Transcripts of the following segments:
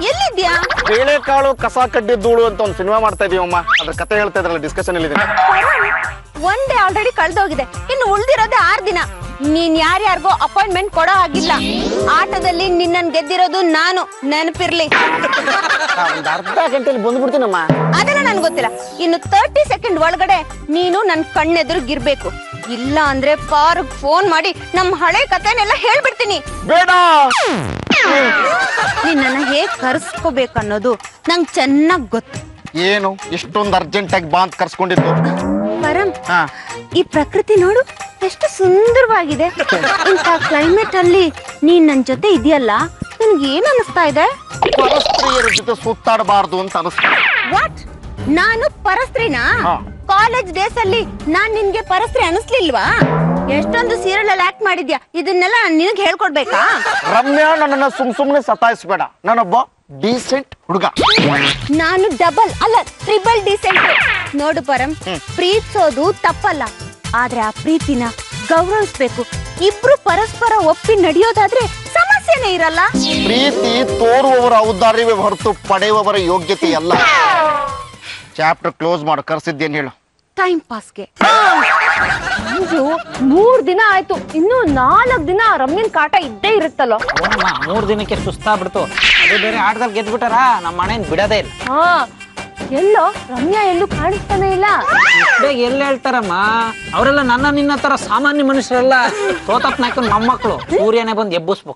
ಎಲ್ಲಿದ್ಯಾ ಬೇಳೆಕಾಳು ಕಸ ಕಡ್ಡಿ ಧೂಳು ಅಂತ ಒಂದು ಸಿನಿಮಾ ಮಾಡ್ತಾ ಇದೀವಮ್ಮ ಅದ್ರ ಕತೆ ಹೇಳ್ತಾ ಇದ್ರಲ್ಲ ಡಿಸ್ಕಷನ್ ಇಲ್ಲಿ ಒನ್ ಡೇ ಆಲ್ರೆಡಿ ಕಳ್ದೋಗಿದೆ ಇನ್ನು ಉಳ್ದಿರೋದೇ ಆರ್ ದಿನ ನೀನ್ ಯಾರ್ಯಾರಿಗೋ ಅಪಾಯಿಂಟ್ಮೆಂಟ್ ಕೊಡೋ ಹಾಗಿಲ್ಲ ಆಟದಲ್ಲಿ ನಿನ್ನನ್ ಗೆದ್ದಿರೋದು ನಾನು ನೆನಪಿರ್ಲಿ ಒಂದ್ ಅರ್ಧ ಗಂಟೆಲಿ ಬಂದ್ಬಿಡ್ತೀನಮ್ಮ ಅದೆಲ್ಲ ನನ್ಗೆ ಗೊತ್ತಿಲ್ಲ ಇನ್ನು ತರ್ಟಿ ಸೆಕೆಂಡ್ ಒಳಗಡೆ ನೀನು ನನ್ ಕಣ್ಣೆದುರುಗಿರ್ಬೇಕು ಇಲ್ಲ ಅಂದ್ರೆ ಕಾರ್ ಫೋನ್ ಮಾಡಿ ನಮ್ ಹಳೆ ಕಥೆನೆಲ್ಲ ಹೇಳ್ಬಿಡ್ತೀನಿ ಬೇಡ ನಿನ್ನನ್ನ ಹೇಗ್ ಕರ್ಸ್ಕೋಬೇಕು ಅನ್ನೋದು ನಂಗ್ ಚೆನ್ನಾಗ್ ಗೊತ್ತು ಏನು ಇಷ್ಟೊಂದು ಅರ್ಜೆಂಟ್ ಆಗಿ ಬಾಂದ್ ಕರ್ಸ್ಕೊಂಡಿದ್ದು ಪರಂ ಹಾ ಈ ಪ್ರಕೃತಿ ನೋಡು ಎಷ್ಟು ಸುಂದರವಾಗಿದೆ ಇಂಥ ಕ್ಲೈಮೇಟ್ ಅಲ್ಲಿ ನೀನ್ ನನ್ ಜೊತೆ ಇದೆಯಲ್ಲ ನನ್ಗೆ ಏನ್ ಅನಿಸ್ತಾ ಇದೆ ಪರಸ್ತ್ರೀಯರ ಜೊತೆ ಸುತ್ತಾಡಬಾರ್ದು ಅಂತ ಅನಿಸ್ತು ವಾಟ್ ನಾನು ಪರಸ್ತ್ರೀನಾ ಹಾ. ಕಾಲೇಜ್ ಡೇಸ್ ಅಲ್ಲಿ ನಾನ್ ನಿನ್ಗೆ ಪರಸ್ತ್ರೀ ಅನಿಸ್ಲಿಲ್ವಾ ಎಷ್ಟೊಂದು ಸೀರಿಯಲ್ ಅಲ್ಲಿ ಆಕ್ಟ್ ಮಾಡಿದ್ಯಾ ಇದನ್ನೆಲ್ಲ ನಾನ್ ನಿನಗ್ ಹೇಳ್ಕೊಡ್ಬೇಕಾ ರಮ್ಯಾ ನನ್ನನ್ನ ಸುಮ್ ಸುಮ್ನೆ ಸತಾಯಿಸ್ಬೇಡ ನಾನೊಬ್ಬ ಡೀಸೆಂಟ್ ಹುಡುಗ ನಾನು ಡಬಲ್ ಅಲ್ಲ ಟ್ರಿಬಲ್ ಡಿಸೆಂಟ್ ನೋಡು ಪರಂ ಪ್ರೀತಿಸೋದು ತಪ್ಪಲ್ಲ ಆದ್ರೆ ಆ ಪ್ರೀತಿನ ಗೌರವಿಸ್ಬೇಕು ಇಬ್ರು ಪರಸ್ಪರ ಒಪ್ಪಿ ನಡೆಯೋದಾದ್ರೆ ಸಮಸ್ಯೆನೇ ಇರಲ್ಲ ಪ್ರೀತಿ ತೋರುವವರ ಔದಾರ್ಯವೇ ಹೊರತು ಪಡೆಯುವವರ ಯೋಗ್ಯತೆ ಅಲ್ಲ ಚಾಪ್ಟರ್ ಕ್ಲೋಸ್ ಮಾಡು ಕರ್ಸಿದ್ದೇನು ಹೇಳು ಟೈಮ್ ಪಾಸ್ಗೆ ಮಂಜು ಮೂರ್ ದಿನ ಆಯ್ತು ಇನ್ನು ನಾಲ್ಕ್ ದಿನ ಆ ರಮ್ಯನ್ ಕಾಟ ಇದ್ದೇ ಇರುತ್ತಲ್ಲೋ ಓನಮ್ಮ ಮೂರ್ ದಿನಕ್ಕೆ ಸುಸ್ತಾಗ್ಬಿಡ್ತು ಅದು ಬೇರೆ ಆಟದಲ್ಲಿ ಗೆದ್ಬಿಟ್ಟಾರ ನಮ್ಮ ಮನೇನ್ ಬಿಡೋದೇ ಇಲ್ಲ ಹಾ ಎಲ್ಲೋ ರಮ್ಯಾ ಎಲ್ಲೂ ಕಾಣಿಸ್ತಾನೆ ಇಲ್ಲ ಇಷ್ಟ್ ಬೇಗ ಎಲ್ಲಿ ಹೇಳ್ತಾರಮ್ಮ ಅವರೆಲ್ಲ ನನ್ನ ನಿನ್ನ ತರ ಸಾಮಾನ್ಯ ಮನುಷ್ಯರಲ್ಲ ಸೋತಪ್ ನಾಯ್ಕನ್ ಮೊಮ್ಮಕ್ಳು ಸೂರ್ಯನೇ ಬಂದು ಎಬ್ಬಿಸ್ಬೇಕು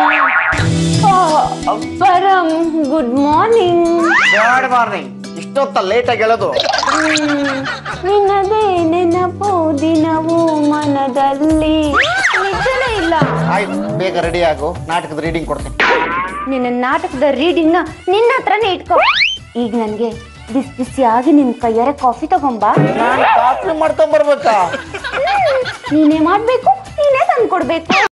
Param good morning bad morning ಇಷ್ಟೊತ್ತ ಲೇಟ್ ಆಗಿ ಹೇಳೋದು ನಿನ್ನದೇ ನೆನಪು ದಿನವೂ ಮನದಲ್ಲಿ ನಿಜನೇ ಇಲ್ಲ ಆಯ್ತು ಬೇಗ ರೆಡಿ ಆಗು ನಾಟಕದ ರೀಡಿಂಗ್ ಕೊಡ್ತೀನಿ ನಿನ್ನ ನಾಟಕದ ರೀಡಿಂಗ್ ನ ನಿನ್ನ ಹತ್ರನೇ ಇಟ್ಕೋ ಈಗ ನನ್ಗೆ ಬಿಸಿ ಬಿಸಿಯಾಗಿ ನಿನ್ ಕೈಯಾರೆ ಕಾಫಿ ತಗೊಂಬಾ ನಾನು ಕಾಫಿ ಮಾಡ್ಕೊಂಡ್ ಬರ್ಬೇಕಾ ನೀನೇ ಮಾಡ್ಬೇಕು ನೀನೇ ತಂದ್ಕೊಡ್ಬೇಕು